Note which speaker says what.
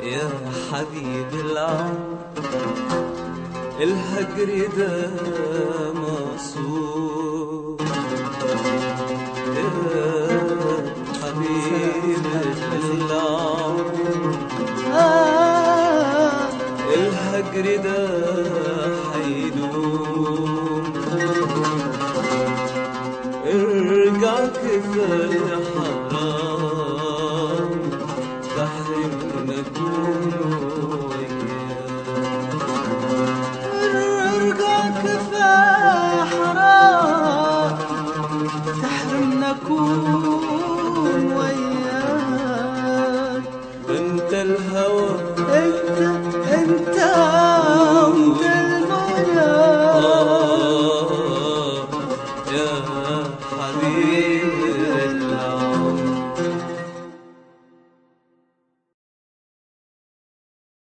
Speaker 1: يا حبيب العمر الهجر ده مقصود يا حبيب العمر
Speaker 2: آه
Speaker 1: الهجر ده حيدوم ارجع كفاية حرام تحرمنا كون
Speaker 2: ارجع كفاية حرام تحرمنا كون وياك
Speaker 1: انت الهوى
Speaker 2: انت